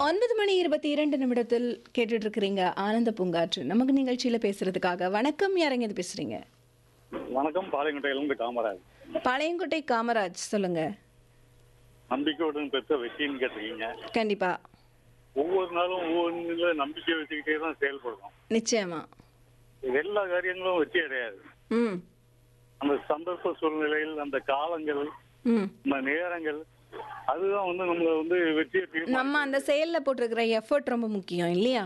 ஒன்பது மணி இருபத்தி இரண்டு நிமிடத்தில் கேட்டுட்டு இருக்கிறீங்க ஆனந்த பூங்காற்று நமக்கு நிகழ்ச்சியில பேசுறதுக்காக வணக்கம் யாரங்க இது பேசுறீங்க வணக்கம் பாளையங்கோட்டையிலிருந்து காமராஜ் பாளையங்கோட்டை காமராஜ் சொல்லுங்க நம்பிக்கையுடன் பெற்ற வெற்றின்னு கேட்டிருக்கீங்க கண்டிப்பா ஒவ்வொரு நாளும் ஒவ்வொன்றுல நம்பிக்கை வச்சுக்கிட்டே தான் செயல்படுறோம் நிச்சயமா எல்லா காரியங்களும் வெற்றி அடையாது ம் அந்த சந்தர்ப்ப சூழ்நிலையில் அந்த காலங்கள் ம் அந்த நேரங்கள் அதுதான் வந்து நம்மள வந்து வெற்றியை தீர்மானம் நம்ம அந்த செயல்ல போட்டிருக்கிற எஃபர்ட் ரொம்ப முக்கியம் இல்லையா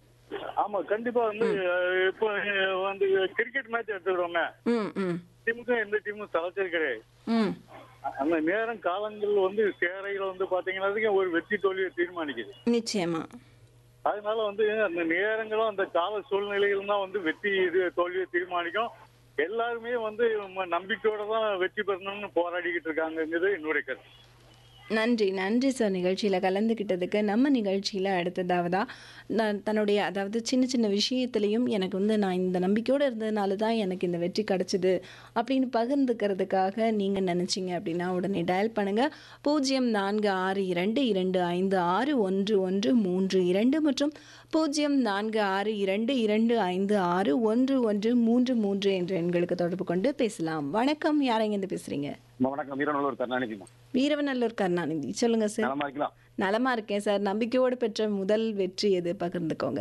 ஆமா கண்டிப்பா வந்து அஹ், இப்போ அஹ், வந்து கிரிக்கெட் மேட்ச் எடுத்துக்கிறோமே ம் ம் டீமுக்கும் எந்த டீமும் சலச்சல் கிடையாது ம் அந்த நேரம் காலங்கள் வந்து சேரையில வந்து பாத்தீங்கன்னா ஒரு வெற்றி தோல்வியை தீர்மானிக்குது நிச்சயமா அதனால வந்து அந்த நேரங்களும் அந்த கால சூழ்நிலைகளும் தான் வந்து வெற்றி இது தோல்வியை தீர்மானிக்கும் எல்லாருமே வந்து நம்ம நம்பிக்கையோட தான் வெற்றி பெறணும்னு போராடிக்கிட்டு இருக்காங்கங்கிறது என்னுடைய கருத்து நன்றி நன்றி சார் நிகழ்ச்சியில் கலந்துக்கிட்டதுக்கு நம்ம நிகழ்ச்சியில் அடுத்ததாவதா நான் தன்னுடைய அதாவது சின்ன சின்ன விஷயத்துலையும் எனக்கு வந்து நான் இந்த நம்பிக்கையோடு இருந்ததுனால தான் எனக்கு இந்த வெற்றி கிடச்சிது அப்படின்னு பகிர்ந்துக்கிறதுக்காக நீங்கள் நினச்சிங்க அப்படின்னா உடனே டயல் பண்ணுங்கள் பூஜ்ஜியம் நான்கு ஆறு இரண்டு இரண்டு ஐந்து ஆறு ஒன்று ஒன்று மூன்று இரண்டு மற்றும் பூஜ்ஜியம் நான்கு ஆறு இரண்டு இரண்டு ஐந்து ஆறு ஒன்று ஒன்று மூன்று மூன்று என்ற எண்களுக்கு தொடர்பு கொண்டு பேசலாம் வணக்கம் யாரைங்க பேசுகிறீங்க வணக்கம் வீரநல்லூர் கருணாநிதிமா வீரவநல்லூர் கருணாநிதி சொல்லுங்க சார் நலமா இருக்கலாம் நலமா இருக்கேன் சார் நம்பிக்கையோடு பெற்ற முதல் வெற்றி எது பகிர்ந்துக்கோங்க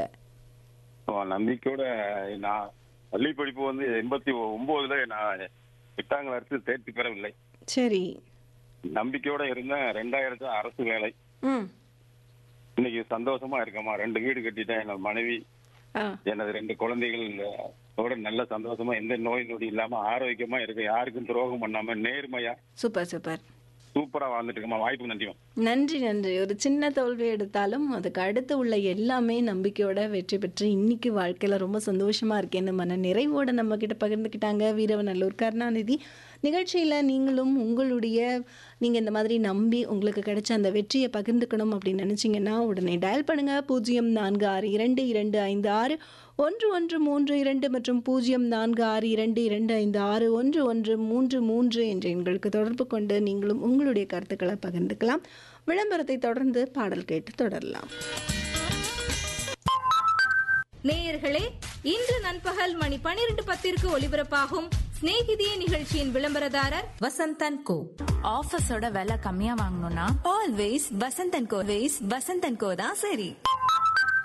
ஓ, நம்பிக்கையோட நான் பள்ளி படிப்பு வந்து எண்பத்தி ஒன்பதுல நான் எட்டாம் கிளாஸ் தேர்ச்சி பெறவில்லை சரி நம்பிக்கையோட இருந்தேன் ரெண்டாயிரத்து அரசு வேலை ம் இன்னைக்கு சந்தோஷமா இருக்கேம்மா ரெண்டு வீடு கட்டிட்டேன் என்னோட மனைவி ஆ எனது ரெண்டு குழந்தைகள் ஓட நல்ல சந்தோஷமா எந்த நோய் நொடி இல்லாம ஆரோக்கியமா இருக்கு யாருக்கும் துரோகம் பண்ணாம நேர்மையா சூப்பர் சூப்பர் சூப்பரா வாழ்ந்துட்டு இருக்கேம்மா வாய்ப்பு நன்றிமா நன்றி நன்றி ஒரு சின்ன தோல்வி எடுத்தாலும் அதுக்கு அடுத்து உள்ள எல்லாமே நம்பிக்கையோட வெற்றி பெற்று இன்னைக்கு வாழ்க்கையில ரொம்ப சந்தோஷமா இருக்கேன்னு மன நிறைவோட நம்ம கிட்ட பகிர்ந்துக்கிட்டாங்க வீரவநல்லூர் கருணாநிதி நிகழ்ச்சியில நீங்களும் உங்களுடைய நீங்க இந்த மாதிரி நம்பி உங்களுக்கு கிடைச்ச அந்த வெற்றியை பகிர்ந்துக்கணும் அப்படின்னு நினைச்சீங்கன்னா உடனே டயல் பண்ணுங்க பூஜ்ஜியம் நான்கு ஆறு இரண்டு இரண்டு ஐந்து ஆறு ஒன்று ஒன்று மூன்று இரண்டு மற்றும் பூஜ்ஜியம் நான்கு ஆறு இரண்டு இரண்டு ஐந்து ஆறு ஒன்று ஒன்று மூன்று மூன்று என்ற எண்களுக்கு தொடர்பு கொண்டு நீங்களும் உங்களுடைய கருத்துக்களை பகிர்ந்துக்கலாம் விளம்பரத்தை தொடர்ந்து பாடல் கேட்டு தொடரலாம் நேயர்களே இன்று நண்பகல் மணி பனிரெண்டு பத்திற்கு ஒலிபரப்பாகும் சிநேகிதியே நிகழ்ச்சியின் விளம்பரதாரர் வசந்தன் கோ ஆஃபீஸோட விலை கம்மியா வாங்கணும்னா always Vasanthan co ways Vasanthan co தான் சரி